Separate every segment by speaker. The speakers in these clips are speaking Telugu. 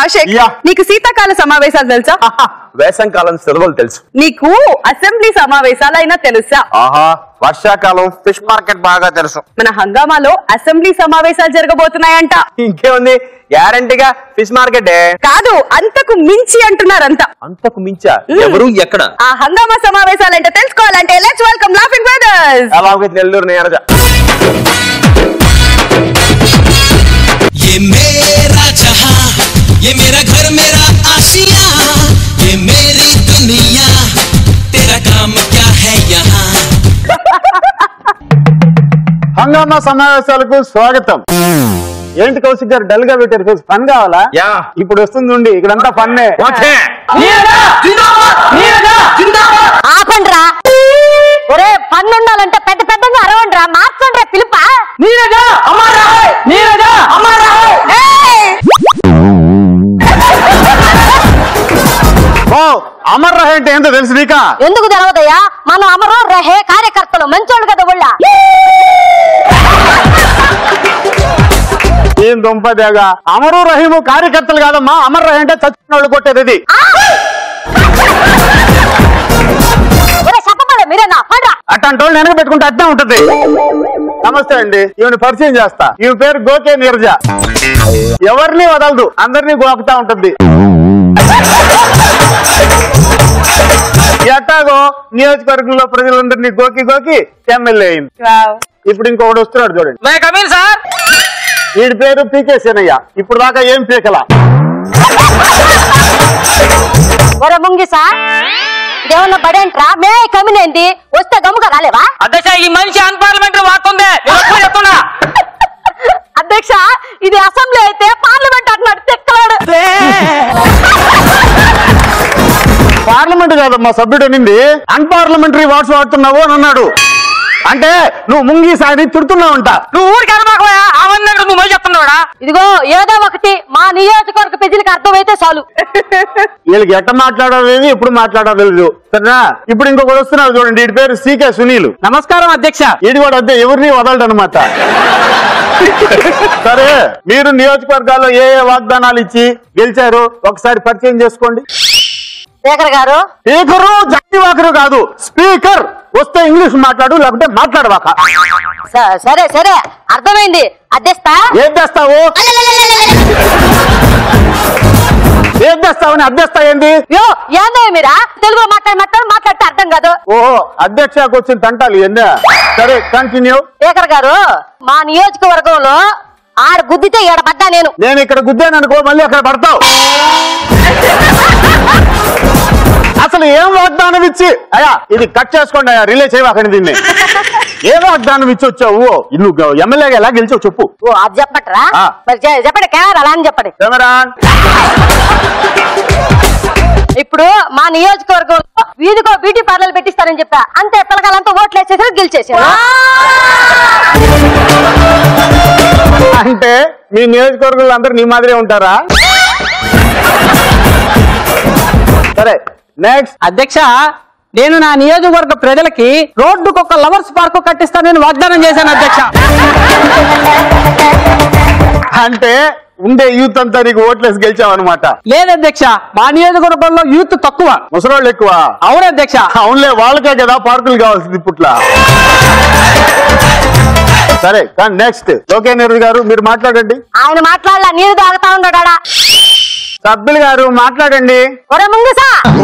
Speaker 1: కౌశిక్
Speaker 2: యా.
Speaker 1: నీకు శీతాకాల సమావేశాలు తెలుసా
Speaker 2: వేసంకాలం సెలవులు తెలుసు
Speaker 1: నీకు అసెంబ్లీ సమావేశాలైనా తెలుసా
Speaker 2: ఆహా వర్షాకాలం ఫిష్ మార్కెట్ బాగా తెలుసు
Speaker 1: మన హంగామాలో అసెంబ్లీ సమావేశాలు జరగబోతున్నాయంట
Speaker 2: ఇంకేముంది గ్యారంటీగా ఫిష్ మార్కెట్
Speaker 1: కాదు అంతకు మించి అంటున్నారంతా
Speaker 2: అంతకు మించా ఎవరు ఎక్కడ
Speaker 1: ఆ హంగామా సమావేశాలంటే తెలుసుకోవాలంటే లెట్స్ వెల్కమ్ లాఫింగ్ బ్రదర్స్
Speaker 2: అలాగే నెల్లూరు నేరజ
Speaker 3: ये मेरा जहां ये मेरा घर मेरा आशिया ये मेरी दुनिया तेरा काम क्या है यहाँ
Speaker 4: హంగామా సమావేశాలకు స్వాగతం ఏంటి కౌశిక్ గారు డల్ గా పెట్టారు కొంచెం ఫన్ కావాలా
Speaker 2: యా.
Speaker 4: ఇప్పుడు వస్తుంది ఉండి ఇక్కడంతా ఫన్నే
Speaker 2: ఓకే
Speaker 5: ఆపండ్రా ఒరే పన్ను ఉండాలంటే పెద్ద పెద్దగా అరవండ్రా మార్చండ్రా పిలుప
Speaker 4: ఓ అమర్ రహ అంటే ఏంటో తెలుసు నీక
Speaker 5: ఎందుకు తెలవదయ్యా మనం అమరు రహే కార్యకర్తలు మంచోళ్ళు కదా ఒళ్ళ
Speaker 4: ఏం దుంపదేగా అమరు రహీము కార్యకర్తలు కాదమ్మా అమర్ రహ అంటే చచ్చిన వాళ్ళు కొట్టేది ఇది
Speaker 5: ఒరే చెప్పబడ మీరేనా పండ్రా
Speaker 4: అట్లాంటి వాళ్ళు వెనక పెట్టుకుంటే అట్నే ఉంటది నమస్తే అండి ఈవిని పరిచయం చేస్తా ఈమె పేరు గోకే నీరజ ఎవరిని వదలదు అందరినీ గోకుతా ఉంటుంది ఎట్టాగో నియోజకవర్గంలో ప్రజలందరినీ గోకి గోకి ఎమ్మెల్యే అయింది ఇప్పుడు ఇంకొకటి వస్తున్నాడు చూడండి
Speaker 6: సార్
Speaker 4: వీడి పేరు పీకే సేనయ్య ఇప్పుడు దాకా ఏం పీకలా
Speaker 5: ఒరే ముంగిసా ఇదేమన్నా బడేంట్రా మే కమినేంది వస్తే గమ్ముగా రాలేవా
Speaker 6: అధ్యక్ష ఈ మనిషి అన్పార్లమెంటరీ వాడుతుంది చెప్తున్నా
Speaker 5: అధ్యక్ష ఇది అసెంబ్లీ అయితే పార్లమెంట్ అంటున్నాడు తెక్కలాడు
Speaker 4: పార్లమెంట్ కాదమ్మా సభ్యుడు అనింది అన్పార్లమెంటరీ వాట్స్ వాడుతున్నావు అని అన్నాడు అంటే నువ్వు ముంగీసాని తిడుతున్నావంట
Speaker 6: నువ్వు ఊరికి అనమాకపోయా అవన్నీ దగ్గర నువ్వు మళ్ళీ చెప్తున్నావుడా
Speaker 5: ఇదిగో ఏదో ఒకటి మా నియోజకవర్గ ప్రజలకు అర్థమైతే చాలు
Speaker 4: వీళ్ళకి ఎట్ట మాట్లాడాలి ఎప్పుడు మాట్లాడాలి సరేనా ఇప్పుడు ఇంకొకటి వస్తున్నాడు చూడండి వీడి పేరు సీకే సునీల్
Speaker 6: నమస్కారం అధ్యక్ష
Speaker 4: వీడి కూడా అదే ఎవరిని వదలడు అనమాట సరే మీరు నియోజకవర్గాల్లో ఏ ఏ వాగ్దానాలు ఇచ్చి గెలిచారు ఒకసారి పరిచయం చేసుకోండి
Speaker 5: శేఖర్ గారు
Speaker 4: స్పీకరు జగ్గివాకరు కాదు స్పీకర్ వస్తే ఇంగ్లీష్ మాట్లాడు లేకుంటే మాట్లాడవాక
Speaker 5: స- సరే సరే అర్థమైంది అద్దెస్తా
Speaker 4: ఏం చేస్తావు ఏం చేస్తావని అధ్యక్ష ఏంది
Speaker 5: యో ఏందో మీరా తెలుగులో మాట్లాడి మాట్లాడి మాట్లాడితే అర్థం కాదు
Speaker 4: ఓహో అధ్యక్షకు వచ్చిన తంటాలు ఏందా సరే కంటిన్యూ
Speaker 5: శేఖర్ గారు మా నియోజకవర్గంలో ఆడ గుద్దితే ఈడ పడ్డా నేను
Speaker 4: నేను ఇక్కడ గుద్దాను అనుకో మళ్ళీ అక్కడ పడతావు అసలు ఏం వాగ్దానం ఇచ్చి అయ్యా ఇది కట్ చేసుకోండి అయ్యా రిలే చేయవాకండి దీన్ని ఏ వాగ్దానం ఇచ్చి వచ్చావు నువ్వు ఎమ్మెల్యేగా ఎలా గెలిచావు చెప్పు
Speaker 5: ఓ అది చెప్పట్రా
Speaker 4: ఆ.
Speaker 5: మరి చె- చెప్పండి కెమెరా అలా అని చెప్పండి
Speaker 4: కెమెరా
Speaker 5: ఇప్పుడు మా నియోజకవర్గంలో వీధికో బ్యూటీ పార్లర్ పెట్టిస్తానని చెప్పా అంతే పిల్లకాయలంతా ఓట్లు వేసేసారు గెలిచేసారు
Speaker 4: అంటే మీ నియోజకవర్గంలో అందరూ నీ మాదిరే ఉంటారా సరే నెక్స్ట్
Speaker 6: అధ్యక్ష నేను నా నియోజకవర్గ ప్రజలకి రోడ్డుకు ఒక లవర్స్ పార్క్ కట్టిస్తానని వాగ్దానం చేశాను అధ్యక్ష
Speaker 4: అంటే ఉండే యూత్ అంతా నీకు ఓట్లేసి గెలిచావన్నమాట
Speaker 6: లేదు అధ్యక్ష మా నియోజకవర్గంలో యూత్ తక్కువ
Speaker 4: ముసలోళ్ళు ఎక్కువ
Speaker 6: అవును అధ్యక్ష
Speaker 4: అవునులే వాళ్ళకే కదా పార్కులు కావాల్సింది ఇప్పట్లో సరే కానీ నెక్స్ట్ లోకే నీరజ్ గారు మీరు మాట్లాడండి
Speaker 5: ఆయన మాట్లాడలా నీరు తాగుతా ఉన్నాడా
Speaker 4: సభ్యులు గారు మాట్లాడండి
Speaker 5: ఒరే ముంగుసా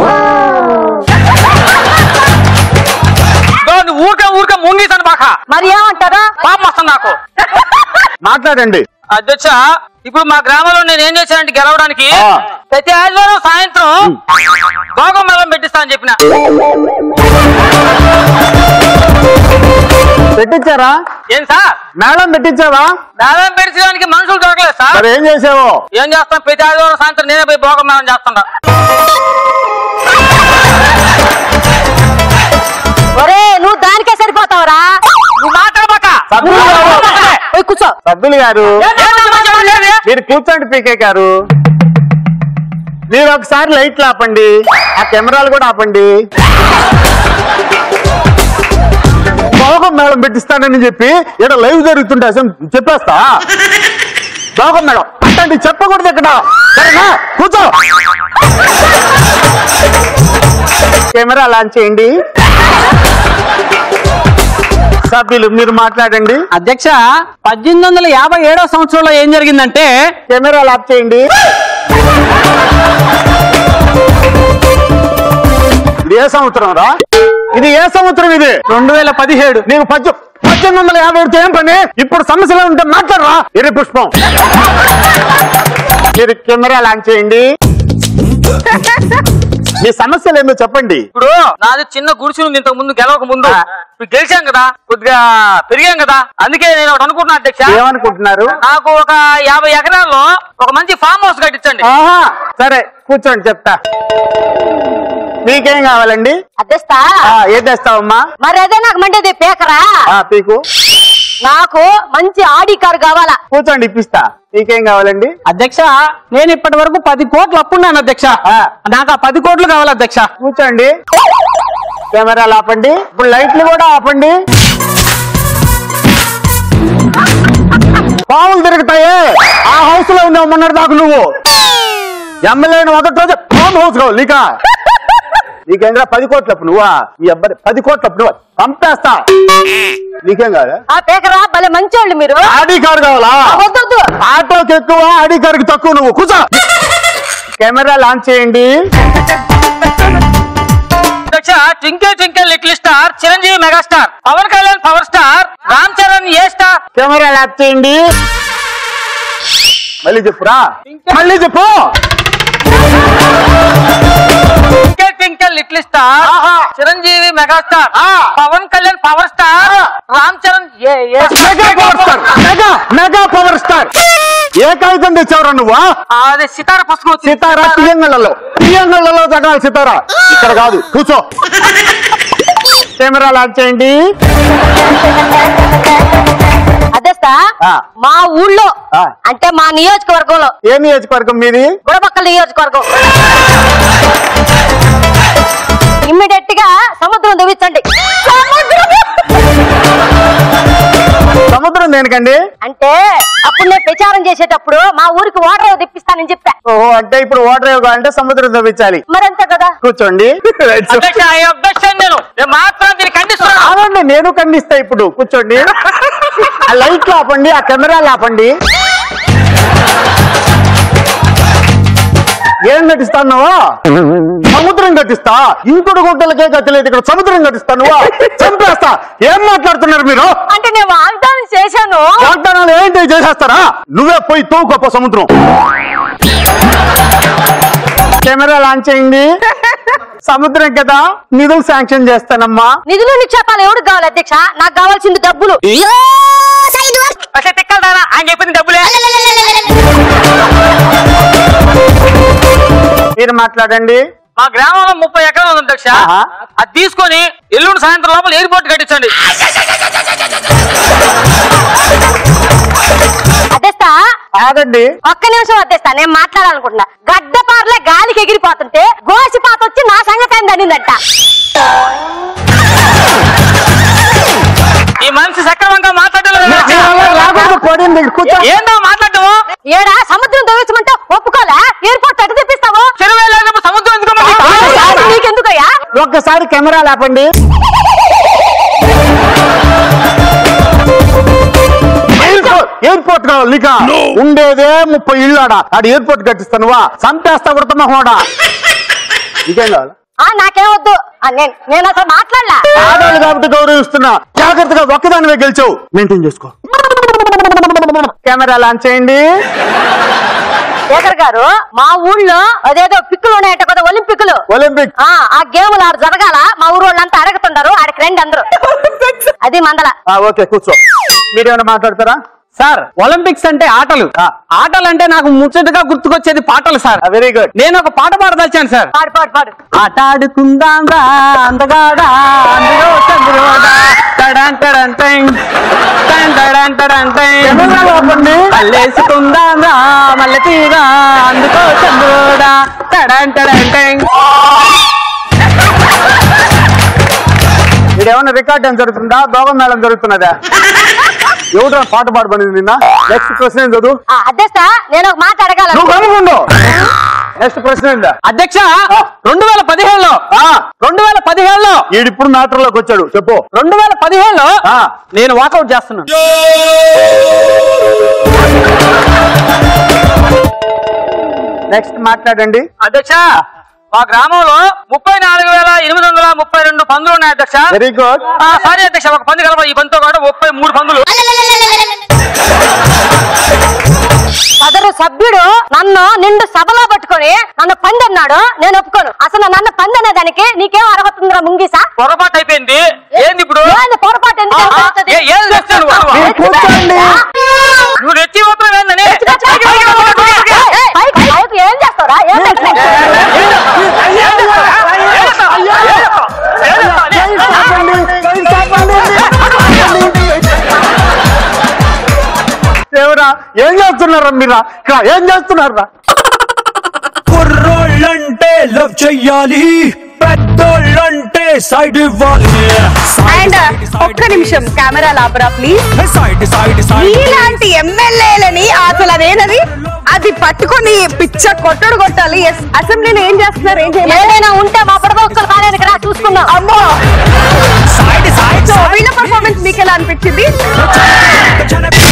Speaker 6: ఊరికే ఊరికే ముంగీసాను బాక
Speaker 5: మరి ఏమంటారు
Speaker 6: పాపం వస్తుంది నాకు
Speaker 4: మాట్లాడండి
Speaker 6: అధ్యక్ష ఇప్పుడు మా గ్రామంలో నేను ఏం చేశానంటే గెలవడానికి
Speaker 4: ఆ.
Speaker 6: ప్రతి ఆదివారం సాయంత్రం భోగం మేళం పెట్టిస్తా అని చెప్పిన
Speaker 4: పెట్టించారా
Speaker 6: ఏం సార్
Speaker 4: మేడం పెట్టించావా
Speaker 6: మేళం పెట్టడానికి మనుషులు దొరకలేదు సార్
Speaker 4: మరి ఏం చేసావు
Speaker 6: ఏం చేస్తాం ప్రతి ఆదివారం సాయంత్రం నేనే పోయి భోగం మేళం చేస్తుంటా
Speaker 5: ఒరే నువ్వు దానికే సరిపోతావురా
Speaker 6: నువ్వు మాట్లాడబాక
Speaker 4: సభ్యులు గారు
Speaker 5: పోయి కూర్చో
Speaker 4: సభ్యులు గారు మీరు కూర్చోండి పీకే గారు మీరు ఒకసారి లైట్లు ఆపండి ఆ కెమెరాలు కూడా ఆపండి భోగం మేళం పెట్టిస్తానని చెప్పి ఇక్కడ లైవ్ జరుగుతుంటే అసలు చెప్పేస్తా దోగం మేడం అంటే చెప్పకూడదు ఇక్కడ సరేనా కూర్చో కెమెరా లాంచ్ చేయండి సభ్యులు మీరు మాట్లాడండి
Speaker 6: అధ్యక్ష పద్దెనిమిది వందల యాభై ఏడో సంవత్సరంలో ఏం జరిగిందంటే
Speaker 4: కెమెరా లాక్ చేయండి ఇది ఏ సంవత్సరం రా ఇది ఏ సంవత్సరం ఇది
Speaker 6: రెండు వేల పదిహేడు
Speaker 4: నీకు పద్దె పద్దెనిమిది వందల యాభై ఏడుతో ఏం పని ఇప్పుడు సమస్యలు ఉంటే మాట్లాడరా ఎర్రి పుష్పం మీరు కెమెరా లాంచ్ చేయండి మీ సమస్యలు ఏందో చెప్పండి
Speaker 7: ఇప్పుడు నాది చిన్న గుడిసె ఉంది ఇంతకు ముందు గెలవక ముందు ఇప్పుడు గెలిచాం కదా కొద్దిగా పెరిగాం కదా అందుకే నేను ఒకటి అనుకుంటున్నా అధ్యక్ష
Speaker 4: ఏమనుకుంటున్నారు
Speaker 7: నాకు ఒక యాభై ఎకరాల్లో ఒక మంచి ఫామ్ హౌస్ కట్టించండి
Speaker 4: ఆహా సరే కూర్చోండి చెప్తా మీకేం కావాలండి
Speaker 5: అద్దెస్తా
Speaker 4: ఆ, ఏం తెస్తావమ్మా
Speaker 5: మరి అదే నాకు మండేది పేకరా
Speaker 4: ఆ, పీకు
Speaker 5: నాకు మంచి ఆడి కారు కావాలా
Speaker 4: కూర్చోండి ఇప్పిస్తా మీకేం కావాలండి
Speaker 6: అధ్యక్ష నేను ఇప్పటి వరకు పది కోట్లు అప్పున్నాను అధ్యక్ష
Speaker 4: ఆ.
Speaker 6: నాకు ఆ పది కోట్లు కావాలి అధ్యక్ష
Speaker 4: కూర్చోండి కెమెరాలు ఆపండి ఇప్పుడు లైట్లు కూడా ఆపండి పాములు తిరుగుతాయే ఆ హౌస్ లో ఉన్నావు మొన్నటి దాకా నువ్వు ఎమ్మెల్యే మొదటి రోజు ఫామ్ హౌస్ కావాలి నీక నీకేంద్రా పది కోట్ల అప్పు నువ్వా ఈ అబ్బాయి పది కోట్ల అప్పు నువ్వా పంపేస్తా నీకేం కాదా
Speaker 5: ఆ పేకరా భలే మంచోళ్ళు మీరు
Speaker 4: ఆడి కారు కావాలా
Speaker 5: వద్దొద్దు
Speaker 4: ఆటోకి ఎక్కువ ఆడి కారుకి తక్కువ నువ్వు కూర్చో కెమెరా లాంచ్ చేయండి
Speaker 7: అధ్యక్ష twinkle twinkle little star Chiranjeevi megastar Pawan Kalyan power star Ram Charan ఏ స్టార్
Speaker 4: కెమెరా లాక్ చేయండి మళ్ళీ చెప్పురా మళ్ళీ చెప్పు
Speaker 7: ట్వింకిల్ ట్వింకిల్ లిటిల్ స్టార్
Speaker 4: ఆహా.
Speaker 7: చిరంజీవి మెగాస్టార్
Speaker 4: ఆ.
Speaker 7: పవన్ కళ్యాణ్ పవర్ స్టార్ రామ్ చరణ్ ఏ ఏ
Speaker 4: mega power star mega mega power star ఏ కాగితం తెచ్చావురా నువ్వా
Speaker 7: అదే సితార పుస్తకం వచ్చింది.
Speaker 4: సితారా పియ్యంగళ్ళలో పియ్యంగళ్ళలో తగ్గాలి సితారా ఇక్కడ కాదు కూర్చో కెమెరా లాక్ చేయండి
Speaker 5: అదేస్తా
Speaker 4: ఆ.
Speaker 5: మా ఊళ్ళో
Speaker 4: ఆ.
Speaker 5: అంటే మా నియోజకవర్గంలో
Speaker 4: ఏ నియోజకవర్గం మీది
Speaker 5: గుడపక్కల నియోజకవర్గం ఇమ్మీడియట్ గా సముద్రం తవ్వించండి
Speaker 4: సముద్రం దేనికండి
Speaker 5: అంటే అప్పుడు నేను ప్రచారం చేసేటప్పుడు మా ఊరికి వాటర్ తెప్పిస్తానని చెప్పా
Speaker 4: ఓహో అంటే ఇప్పుడు వాటర్ యోగా అంటే సముద్రం తవ్వించాలి
Speaker 5: మరి అంతే కదా
Speaker 4: కూర్చోండి
Speaker 7: అధ్యక్ష ఐ అబ్జెక్షన్ నేను నేను మాత్రం దీన్ని ఖండిస్తున్నాను
Speaker 4: అవునండి నేను ఖండిస్తా ఇప్పుడు కూర్చోండి ఆ లైట్లు ఆపండి ఆ కెమెరాలు ఆపండి ఏం కట్టిస్తాను సముద్రం కట్టిస్తా ఇంకుడు గుడ్డలకే గతిలేదు ఇక్కడ సముద్రం కట్టిస్తాను చంపేస్తా ఏం మాట్లాడుతున్నారు మీరు
Speaker 5: అంటే నేను వాగ్దానం చేశాను
Speaker 4: వాగ్దానాలు ఏంటి చేసేస్తారా నువ్వే పోయి తో గొప్ప సముద్రం కెమెరా లాంచ్ చేయండి సముద్రం కదా నిధులు శాంక్షన్ చేస్తానమ్మా
Speaker 5: నిధులు నిక్షేపాలు ఎవరికి కావాలి అధ్యక్ష నాకు కావాల్సింది డబ్బులు
Speaker 7: అసలు తిక్కలదారా ఆయన చెప్పింది డబ్బులే
Speaker 4: మీరు మాట్లాడండి
Speaker 7: మా గ్రామంలో ముప్పై ఎకరాలు ఉంది అధ్యక్ష
Speaker 4: ఆహా.
Speaker 7: అది తీసుకొని ఎల్లుండి సాయంత్రం లోపల ఎయిర్పోర్ట్ కట్టించండి
Speaker 5: అధ్యస్థ
Speaker 4: ఆగండి
Speaker 5: ఒక్క నిమిషం అధ్యస్థ నేను మాట్లాడాలనుకుంటున్నా గడ్డపారలే గాలికి ఎగిరిపోతుంటే గోసిపాత వచ్చి నా సంగతి అయింది అనిందట
Speaker 7: ఈ మనిషి సక్రమంగా మాట్లాడలేదు
Speaker 4: మీరు అలా రాకూడదు పడింది కూర్చో
Speaker 7: ఏందో మాట్లాడము
Speaker 5: ఏడా సముద్రం తవ్వించమంటే ఒప్పుకోలే ఎయిర్పోర్ట్ ఎటు తెప్పిస్తావు
Speaker 7: చెరువు వెళ్ళినప్పుడు సముద్రం ఎందుకమ్మా
Speaker 5: ఆ, నీకెందుకయ్యా
Speaker 4: ఒక్కసారి కెమెరా లేపండి ఎయిర్పోర్ట్ ఎయిర్పోర్ట్ కావాలి నీక ఉండేదే ముప్పై ఇళ్ళాడా ఆడ ఎయిర్పోర్ట్ కట్టిస్తానువా చంపేస్తా కొడతా మహోడా ఇంకేం కావాలి
Speaker 5: ఆ నాకేమొద్దు ఆ, నేను నేను అసలు మాట్లాడలా
Speaker 4: ఆడాలి కాబట్టి గౌరవిస్తున్నా జాగ్రత్తగా ఒక్కదానివే గెలిచావు మెయింటైన్ చేసుకో కెమెరా లాంచ్ చేయండి
Speaker 5: శేఖర్ గారు మా ఊళ్ళో అదేదో పిక్కులు ఉన్నాయట కదా ఒలింపిక్లు
Speaker 4: ఒలింపిక్
Speaker 5: ఆ ఆ గేములు ఆడ జరగాల మా ఊరు వాళ్ళంతా అడుగుతుంటారు ఆడికి రండి అందరూ అది మందల
Speaker 4: ఆ, ఓకే కూర్చో మీరేమైనా మాట్లాడతారా
Speaker 6: సార్ ఒలింపిక్స్ అంటే ఆటలు
Speaker 4: ఆ.
Speaker 6: ఆటలు అంటే నాకు ముచ్చటగా గుర్తుకొచ్చేది పాటలు సార్
Speaker 4: వెరీ గుడ్
Speaker 6: నేను ఒక పాట పాడదలిచాను సార్
Speaker 5: పాడు పాడు పాడు
Speaker 6: ఆట ఆడుకుందాం రా అందగాడా అందులో చంద్రుడా టడాన్ టడాన్ టైం టైం టడాన్ టడాన్ టైం
Speaker 4: కెమెరా ఆపండి
Speaker 6: మల్లేసుకుందాం రా మల్లె తీర అందుకో చంద్రుడా టడాన్ టడాన్ టైం
Speaker 4: ఇది ఏమైనా రికార్డ్ ఏం జరుగుతుందా దోగం మేళం జరుగుతున్నదా ఎవడు పాట పాడబడింది నిన్న నెక్స్ట్ ప్రశ్న ఏం చదువు
Speaker 5: ఆ, అధ్యక్ష నేను ఒక మాట అడగాల
Speaker 4: నువ్వు కనుక్కుండు నెక్స్ట్ ప్రశ్న ఏందా
Speaker 6: అధ్యక్ష రెండు వేల పదిహేడులో రెండు వేల పదిహేడులో
Speaker 4: ఈడిప్పుడు మ్యాటర్ లోకి వచ్చాడు చెప్పు
Speaker 6: రెండు వేల పదిహేడులో
Speaker 4: ఆ.
Speaker 6: నేను వాకౌట్ చేస్తున్నాను
Speaker 4: నెక్స్ట్ మాట్లాడండి
Speaker 7: అధ్యక్ష మా గ్రామంలో ముప్పై నాలుగు వేల ఎనిమిది వందల ముప్పై రెండు పందులు ఉన్నాయి అధ్యక్ష
Speaker 4: వెరీ గుడ్
Speaker 7: ఆ, సారీ అధ్యక్ష ఒక పంది కలప ఈ పంతో కూడా ముప్పై మూడు పందులు
Speaker 5: సదరు సభ్యుడు నన్ను నిండు సభలో పట్టుకొని నన్ను పంది అన్నాడు నేను ఒప్పుకోను అసలు నన్ను పంది అనే దానికి నీకేం అర్హత ఉందిరా ముంగీసా
Speaker 7: పొరపాటు అయిపోయింది ఏంది ఇప్పుడు
Speaker 5: ఏంది పొరపాటు ఎందుకు
Speaker 7: ఆ,
Speaker 5: అవుతుంది?
Speaker 7: ఏ- ఏం చేస్తావు నువ్వు?
Speaker 4: మీరు కూర్చోండి
Speaker 7: నువ్వు రెచ్చి మాత్రం ఏందని
Speaker 5: ఏయ్, పైకి పైకి ఏం చేస్తావురా ఏం
Speaker 4: ఎవరా ఏం చేస్తున్నారా మీరా ఇక్కడ ఏం చేస్తున్నారా
Speaker 3: కుర్రోళ్ళంటే లవ్ చెయ్యాలి పెద్దోళ్ళంటే సైడ్ ఇవ్వాలి
Speaker 1: అండ్ ఒక్క నిమిషం కెమెరా లాపరా ప్లీజ్
Speaker 3: సైడ్ సైడ్ సైడ్
Speaker 1: ఇలాంటి ఎమ్మెల్యేలని అసలు అదేనది అది పట్టుకొని పిచ్చ కొట్టడు కొట్టాలి ఎస్ అసెంబ్లీలో ఏం చేస్తున్నారు ఏం చేయాలి
Speaker 5: ఏదైనా ఉంటే మా పడగొక్కలు కాలేదు రా చూసుకుందాం
Speaker 1: అమ్మో
Speaker 3: సైడ్ సైడ్
Speaker 1: సో వీళ్ళ పర్ఫార్మెన్స్ మీకు ఎలా అనిపించింది
Speaker 3: సైడ్